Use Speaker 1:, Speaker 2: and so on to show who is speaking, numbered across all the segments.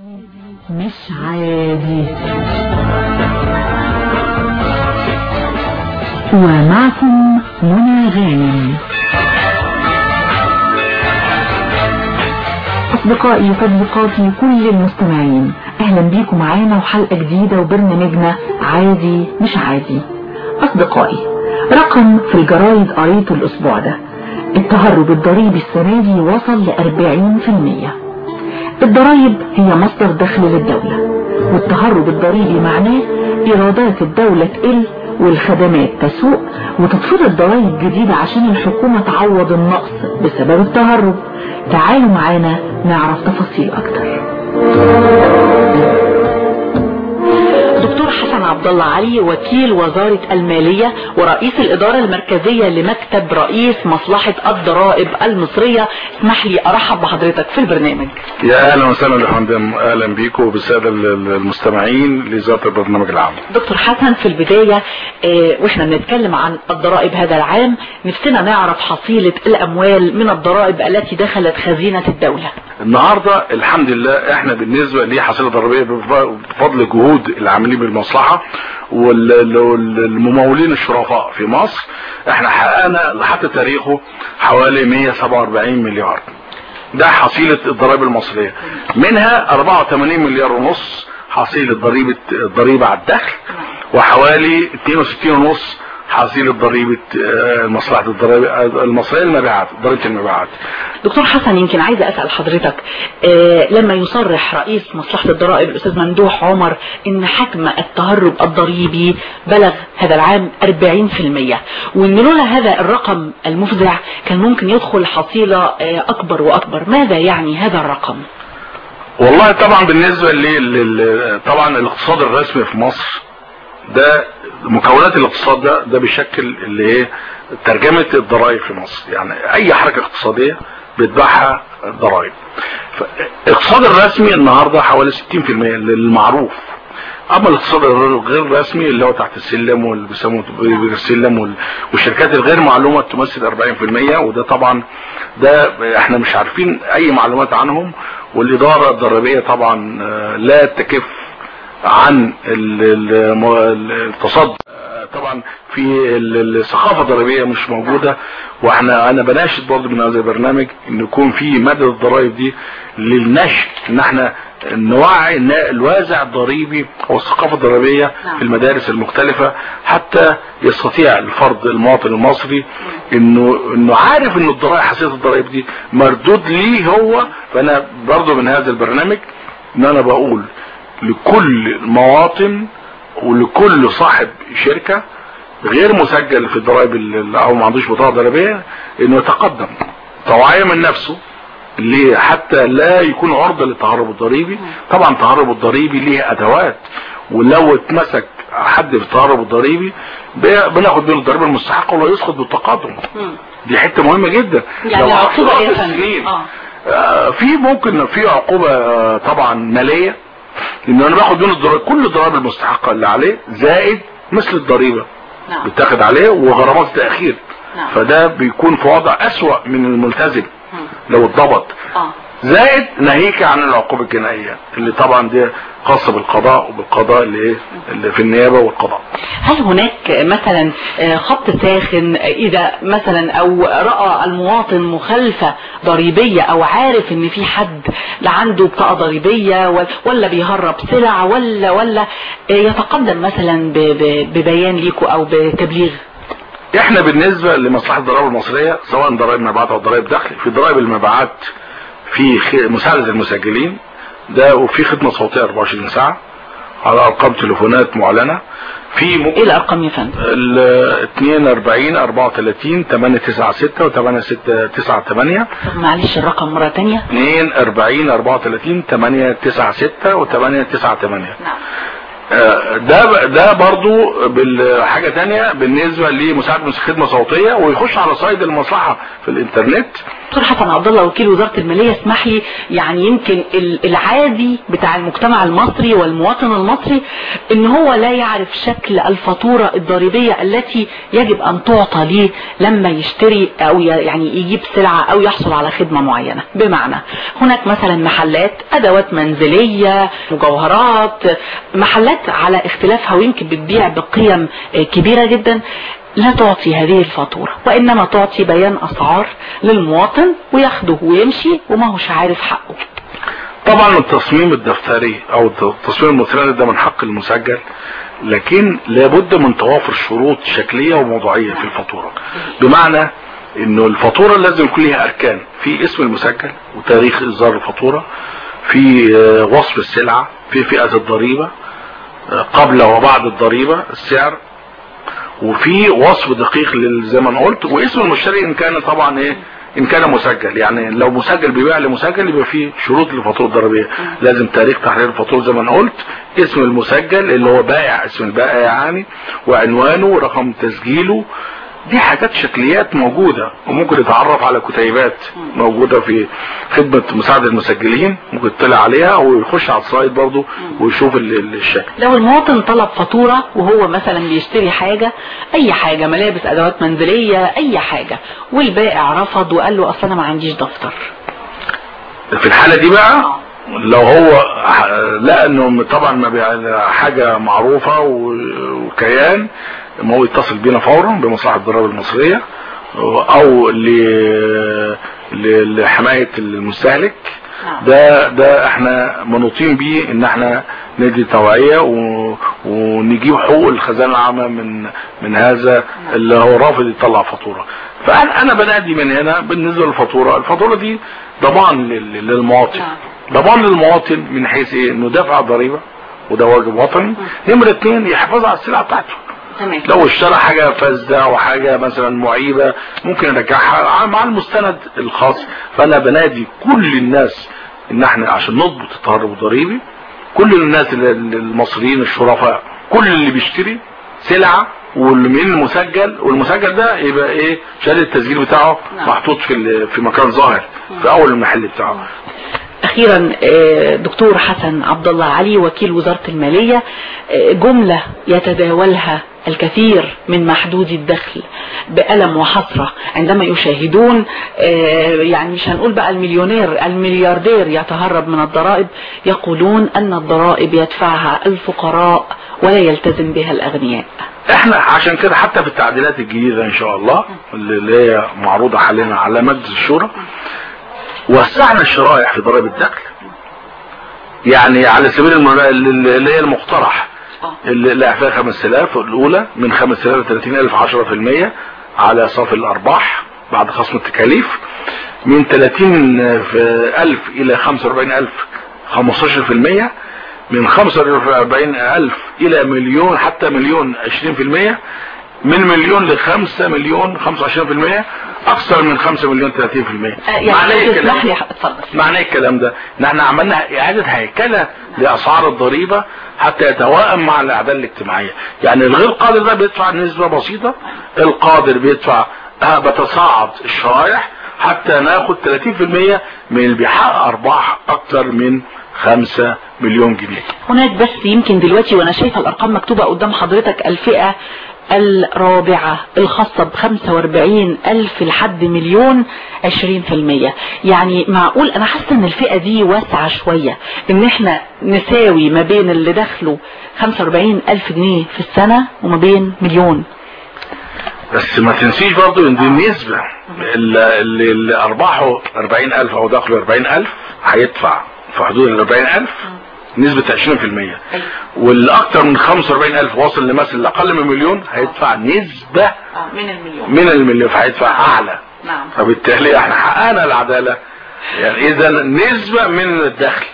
Speaker 1: مش عادي ومعكم منى غانم أصدقائي وصديقاتي كل المستمعين أهلا بيكم معانا وحلقة جديدة وبرنامجنا عادي مش عادي أصدقائي رقم في الجرايد قريته الأسبوع ده التهرب الضريبي السنة دي وصل ل 40% الضرائب هي مصدر دخل للدولة والتهرب الضريبي معناه إيرادات الدولة تقل والخدمات تسوء وتتفرض ضرائب جديدة عشان الحكومة تعوض النقص بسبب التهرب تعالوا معانا نعرف تفاصيل أكتر دكتور حسن عبد الله علي وكيل وزارة المالية ورئيس الإدارة المركزية لمكتب رئيس مصلحة الضرائب المصرية اسمح لي أرحب بحضرتك في البرنامج
Speaker 2: يا اهلا وسهلا يا فندم اهلا بيكم وبالساده المستمعين لذات البرنامج العام
Speaker 1: دكتور حسن في البداية اه واحنا بنتكلم عن الضرائب هذا العام نفسنا نعرف حصيلة الأموال من الضرائب التي دخلت خزينة الدولة
Speaker 2: النهارده الحمد لله احنا بالنسبه لحصيله ضريبيه بفضل جهود العاملين بالمصلحه والممولين الشرفاء في مصر احنا حققنا لحد تاريخه حوالي 147 مليار ده حصيله الضرائب المصريه منها 84 مليار ونص حصيله ضريبه الضريبه على الدخل وحوالي 62 ونص حصيلة ضريبة مصلحة الضرائب المصرية المبيعات ضريبة المبيعات
Speaker 1: دكتور حسن يمكن عايزة أسأل حضرتك آه لما يصرح رئيس مصلحة الضرائب الأستاذ ممدوح عمر إن حجم التهرب الضريبي بلغ هذا العام 40% وإن لولا هذا الرقم المفزع كان ممكن يدخل حصيلة آه أكبر وأكبر ماذا يعني هذا الرقم؟
Speaker 2: والله طبعا بالنسبة لل طبعا الاقتصاد الرسمي في مصر ده مكونات الاقتصاد ده ده بيشكل اللي هي ترجمة الضرائب في مصر يعني اي حركة اقتصادية بيتبعها ضرائب الاقتصاد الرسمي النهاردة حوالي 60% للمعروف اما الاقتصاد الغير الرسمي اللي هو تحت السلم واللي بيسموه السلم والشركات الغير معلومة تمثل 40% وده طبعا ده احنا مش عارفين اي معلومات عنهم والادارة الضريبية طبعا لا تكف عن التصدي طبعا في الثقافه الضريبيه مش موجوده واحنا انا بناشد برضه من هذا البرنامج ان يكون في مدد الضرائب دي للنشر ان احنا نوعي الوازع الضريبي والثقافه الضريبيه في المدارس المختلفه حتى يستطيع الفرد المواطن المصري انه انه عارف ان الضرائب حساسيه الضرائب دي مردود ليه هو فانا برضه من هذا البرنامج ان انا بقول لكل مواطن ولكل صاحب شركة غير مسجل في الضرائب او ما عندوش بطاقة ضريبية انه يتقدم توعية من نفسه اللي حتى لا يكون عرضة للتهرب الضريبي طبعا التهرب الضريبي ليه ادوات ولو اتمسك حد في التهرب الضريبي بناخد منه الضريبة المستحقة ولا يسقط بالتقادم دي حتة مهمة جدا
Speaker 1: يعني عقوبة ايه
Speaker 2: آه في ممكن في عقوبة طبعا مالية لان انا باخد منه الضرائب كل الضرائب المستحقه اللي عليه زائد مثل الضريبه
Speaker 1: نعم.
Speaker 2: بتاخد عليه وغرامات التاخير
Speaker 1: نعم.
Speaker 2: فده بيكون في وضع اسوأ من الملتزم لو اتضبط
Speaker 1: آه.
Speaker 2: زائد ناهيك عن العقوبة الجنائية اللي طبعا دي خاصة بالقضاء وبالقضاء اللي ايه اللي في النيابة والقضاء
Speaker 1: هل هناك مثلا خط ساخن اذا مثلا او رأى المواطن مخالفة ضريبية او عارف ان في حد لا عنده بطاقة ضريبية ولا بيهرب سلع ولا ولا يتقدم مثلا ببيان ليكوا او بتبليغ
Speaker 2: احنا بالنسبة لمصلحة الضرائب المصرية سواء ضرائب مبيعات او ضرائب دخل في ضرائب المبيعات في مساعدة المسجلين ده وفي خدمة صوتية 24 ساعة على ارقام تليفونات معلنة في
Speaker 1: م... ايه الارقام يا فندم؟
Speaker 2: ال 42 34 896 و 8698
Speaker 1: معلش الرقم مرة تانية
Speaker 2: 42 34 896 و 898
Speaker 1: نعم
Speaker 2: ده ده برضو بالحاجة تانية بالنسبة لمساعدة خدمة صوتية ويخش على صيد المصلحة في الانترنت
Speaker 1: دكتور حسن عبد الله وكيل وزاره الماليه اسمح لي يعني يمكن العادي بتاع المجتمع المصري والمواطن المصري ان هو لا يعرف شكل الفاتوره الضريبيه التي يجب ان تعطى ليه لما يشتري او يعني يجيب سلعه او يحصل على خدمه معينه بمعنى هناك مثلا محلات ادوات منزليه مجوهرات محلات على اختلافها ويمكن بتبيع بقيم كبيره جدا لا تعطي هذه الفاتورة وإنما تعطي بيان أسعار للمواطن وياخده ويمشي وما هوش عارف حقه
Speaker 2: طبعا التصميم الدفتري او التصميم المتردد ده من حق المسجل لكن لابد من توافر شروط شكلية وموضوعية في الفاتورة بمعنى انه الفاتورة لازم يكون لها اركان في اسم المسجل وتاريخ اصدار الفاتورة في وصف السلعة في فئة الضريبة قبل وبعد الضريبة السعر وفي وصف دقيق زي ما انا قلت واسم المشتري ان كان طبعا ايه ان كان مسجل يعني لو مسجل بيبيع لمسجل يبقى فيه شروط للفاتوره الضريبيه لازم تاريخ تحرير الفاتوره زي ما انا قلت اسم المسجل اللي هو بائع اسم البائع يعني وعنوانه رقم تسجيله دي حاجات شكليات موجودة وممكن يتعرف على كتيبات موجودة في خدمة مساعد المسجلين ممكن يطلع عليها ويخش على السايت برضو ويشوف الشكل
Speaker 1: لو المواطن طلب فاتورة وهو مثلا بيشتري حاجة اي حاجة ملابس ادوات منزلية اي حاجة والبائع رفض وقال له اصلا انا ما عنديش دفتر
Speaker 2: في الحالة دي بقى لو هو لقى انه طبعا ما حاجة معروفة وكيان ما هو يتصل بينا فورا بمصلحة الضرائب المصرية او لحماية المستهلك ده ده احنا منوطين بيه ان احنا ندي توعية ونجيب حقوق الخزانة العامة من من هذا اللي هو رافض يطلع فاتورة فانا انا بنادي من هنا بالنسبة للفاتورة الفاتورة دي ضمان للمواطن ضمان للمواطن من حيث ايه انه دافع ضريبة وده واجب وطني نمرة اتنين يحافظ على السلعة بتاعته
Speaker 1: تمام
Speaker 2: لو اشترى حاجة فاسدة او حاجة مثلا معيبة ممكن يرجعها مع المستند الخاص فانا بنادي كل الناس ان احنا عشان نضبط التهرب الضريبي كل الناس المصريين الشرفاء كل اللي بيشتري سلعة واللي من المسجل والمسجل ده يبقى ايه شهاده التسجيل بتاعه
Speaker 1: نعم.
Speaker 2: محطوط في في مكان ظاهر في اول المحل بتاعه
Speaker 1: اخيرا دكتور حسن عبد الله علي وكيل وزارة المالية جملة يتداولها الكثير من محدودي الدخل بألم وحسرة عندما يشاهدون يعني مش هنقول بقى المليونير الملياردير يتهرب من الضرائب يقولون أن الضرائب يدفعها الفقراء ولا يلتزم بها الأغنياء
Speaker 2: احنا عشان كده حتى في التعديلات الجديدة ان شاء الله اللي هي معروضة حاليا على مجلس الشورى وسعنا الشرائح في ضرائب الدخل يعني على سبيل اللي هي المقترح اللي اعفاء 5000 الاولى من 5000 ل 30000 10% على صافي الارباح بعد خصم التكاليف من 30000 الى 45000 15% من 45000 الى مليون حتى مليون 20% من مليون ل 5 مليون 25% اكثر من 5 مليون 30%
Speaker 1: يعني لو تسمح لي اتفضل
Speaker 2: معنى الكلام ده ان احنا عملنا اعاده هيكله لاسعار الضريبه حتى يتوائم مع الاعداد الاجتماعيه يعني الغير قادر ده بيدفع نسبه بسيطه القادر بيدفع اه بتصاعد الشرائح حتى ناخد 30% من اللي بيحقق ارباح اكتر من 5 مليون جنيه
Speaker 1: هناك بس يمكن دلوقتي وانا شايفه الارقام مكتوبه قدام حضرتك الفئه الرابعة الخاصة ب 45 ألف لحد مليون 20% يعني معقول أنا حاسة إن الفئة دي واسعة شوية إن إحنا نساوي ما بين اللي دخلوا 45 ألف جنيه في السنة وما بين مليون
Speaker 2: بس ما تنسيش برضو ان دي النسبة اللي, اللي, اللي ارباحه 40 الف او دخله 40 الف هيدفع في حدود ال 40 الف نسبة 20% والاكثر من 45 الف واصل لمثل الاقل من مليون هيدفع نسبة
Speaker 1: من المليون
Speaker 2: من المليون فهيدفع اعلى
Speaker 1: نعم
Speaker 2: فبالتالي احنا حققنا العدالة يعني اذا نسبة من الدخل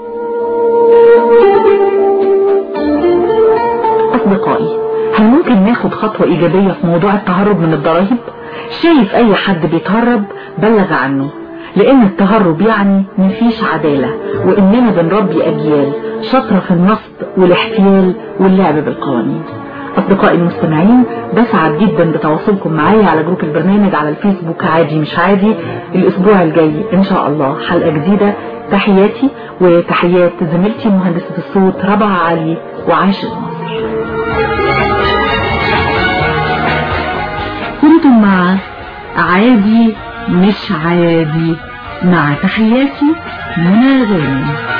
Speaker 1: أصدقائي هل ممكن ناخد خطوة إيجابية في موضوع التهرب من الضرائب؟ شايف أي حد بيتهرب بلغ عنه لأن التهرب يعني مفيش عدالة وإننا بنربي أجيال شاطرة في النصب والاحتيال واللعب بالقوانين أصدقائي المستمعين بسعد جدا بتواصلكم معايا على جروب البرنامج على الفيسبوك عادي مش عادي الأسبوع الجاي إن شاء الله حلقة جديدة تحياتي وتحيات زميلتي مهندسة الصوت ربع علي وعاشق مصر كنتم مع عادي مش عادي مع تحياتي منى غانم